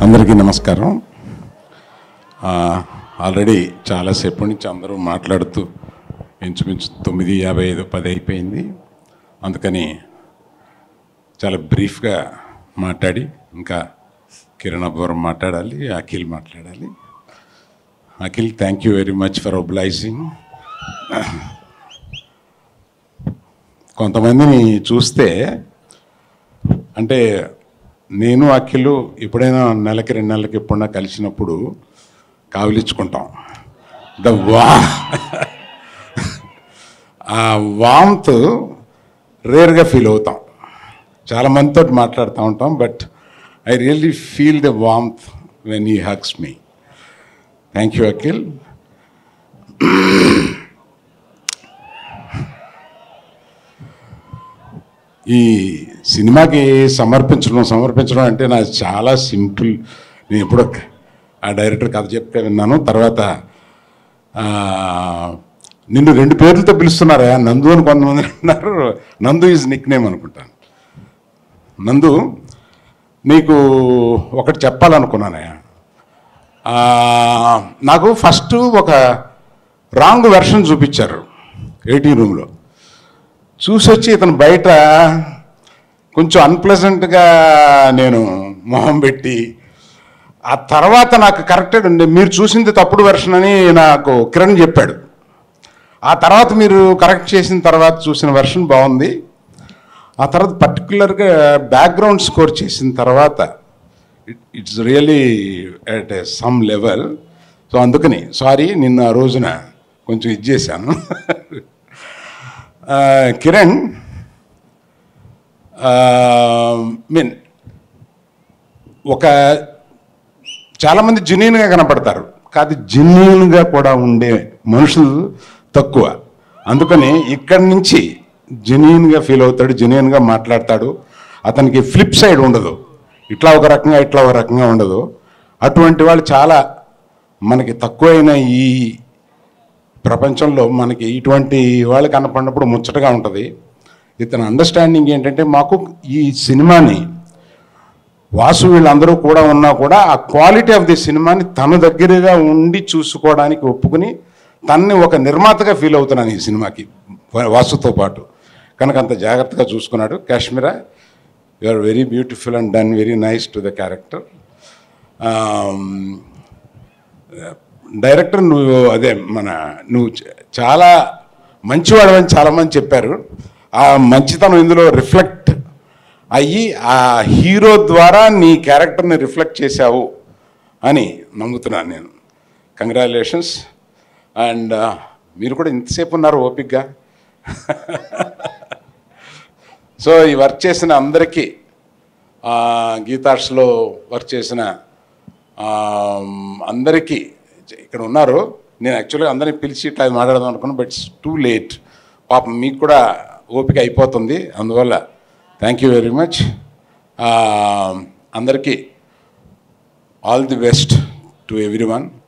అందరికీ నమస్కారం ఆ, ఆల్రెడీ చాలాసేపు నుంచి అందరూ మాట్లాడుతూ ఇంచుమించు తొమ్మిది యాభై ఐదు పది అయిపోయింది అందుకని చాలా బ్రీఫ్గా మాట్లాడి ఇంకా కిరణ్ అబ్బవరం మాట్లాడాలి అఖిల్ మాట్లాడాలి Akhil thank you very much for obliging కొంతమందిని చూస్తే అంటే నేను అఖిలు ఎప్పుడైనా నెలకి రెండు నెలలకి ఎప్పుడైనా కలిసినప్పుడు కావలించుకుంటాం ద వా ఆ వామ్త్ రేర్గా ఫీల్ అవుతాం చాలా మందితో మాట్లాడుతూ ఉంటాం but I really feel the warmth when ఈ హగ్స్ మీ థ్యాంక్ యూ అఖిల్ ఈ సినిమాకి సమర్పించడం సమర్పించడం అంటే నాకు చాలా సింపుల్ నేను ఎప్పుడో ఆ డైరెక్టర్ కథ చెప్తే విన్నాను తర్వాత ఆ, నిన్ను రెండు పేర్లతో పిలుస్తున్నారా నందు అని కొంతమంది అన్నారు నందు ఈజ్ నిక్ నేమ్ అనుకుంటాను నందు నీకు ఒకటి చెప్పాలనుకున్నానయ్యా ఆ, నాకు ఫస్ట్ ఒక రాంగ్ వెర్షన్ చూపించారు ఏటీ రూమ్లో చూసి వచ్చి ఇతను బయట కొంచెం అన్ప్లెజెంట్గా నేను మొహం పెట్టి ఆ తర్వాత నాకు కరెక్టెడ్ ఉంది మీరు చూసింది తప్పుడు వెర్షన్ అని నాకు కిరణ్ చెప్పాడు ఆ తర్వాత మీరు కరెక్ట్ చేసిన తర్వాత చూసిన వెర్షన్ బాగుంది ఆ తర్వాత పర్టికులర్గా బ్యాక్గ్రౌండ్ స్కోర్ చేసిన తర్వాత it's really at a some level so అందుకని సారీ నిన్న ఆ రోజున కొంచెం ఇది చేశాను ఆ, కిరణ్ మీన్ ఒక చాలామంది జెన్యున్గా కనపడతారు కాదు జెన్యున్గా కూడా ఉండే మనుషులు తక్కువ అందుకని ఇక్కడి నుంచి జెన్యున్గా ఫీల్ అవుతాడు జెన్యున్గా మాట్లాడతాడు అతనికి ఫ్లిప్ సైడ్ ఉండదు ఇట్లా ఒక రకంగా ఇట్లా ఒక రకంగా ఉండదు అటువంటి వాళ్ళు చాలా మనకి తక్కువైన ఈ ప్రపంచంలో మనకి ఇటువంటి వాళ్ళు కనపడినప్పుడు ముచ్చటగా ఉంటుంది ఇతని అండర్స్టాండింగ్ ఏంటంటే మాకు ఈ సినిమాని వాసు వీళ్ళందరూ కూడా ఉన్నా కూడా ఆ క్వాలిటీ ఆఫ్ ది సినిమాని తన దగ్గరగా ఉండి చూసుకోవడానికి ఒప్పుకుని తన్ని ఒక నిర్మాతగా ఫీల్ అవుతున్నాను ఈ సినిమాకి వా- వాసుతో పాటు కనుక అంత జాగ్రత్తగా చూసుకున్నాడు Kashmira you are very beautiful and done very nice to the character director నువ్వు అదే మన నువ్వు చ- చాలా మంచివాడవని చాలామంది చెప్పారు ఆ మంచితనం ఇందులో రిఫ్లెక్ట్ అయ్యి ఆ హీరో ద్వారా నీ క్యారెక్టర్ని రిఫ్లెక్ట్ చేశావు అని నమ్ముతున్నాను నేను కంగ్రాచులేషన్స్ అండ్ మీరు కూడా ఇంతసేపు ఉన్నారు ఓపిక్గా సో ఈ వర్క్ చేసిన అందరికీ ఆ, గీతార్ట్స్లో వర్క్ చేసిన ఆ, అందరికీ ఇక్కడ ఉన్నారు నేను యాక్చువల్గా అందరినీ పిలిచి ఇట్లా మాట్లాడదాం అనుకున్నాను బట్ ఇట్స్ టూ లేట్ పాపం మీకు కూడా ఓపిక అయిపోతుంది అందువల్ల థ్యాంక్ యూ వెరీ మచ్ అందరికీ all the best to every one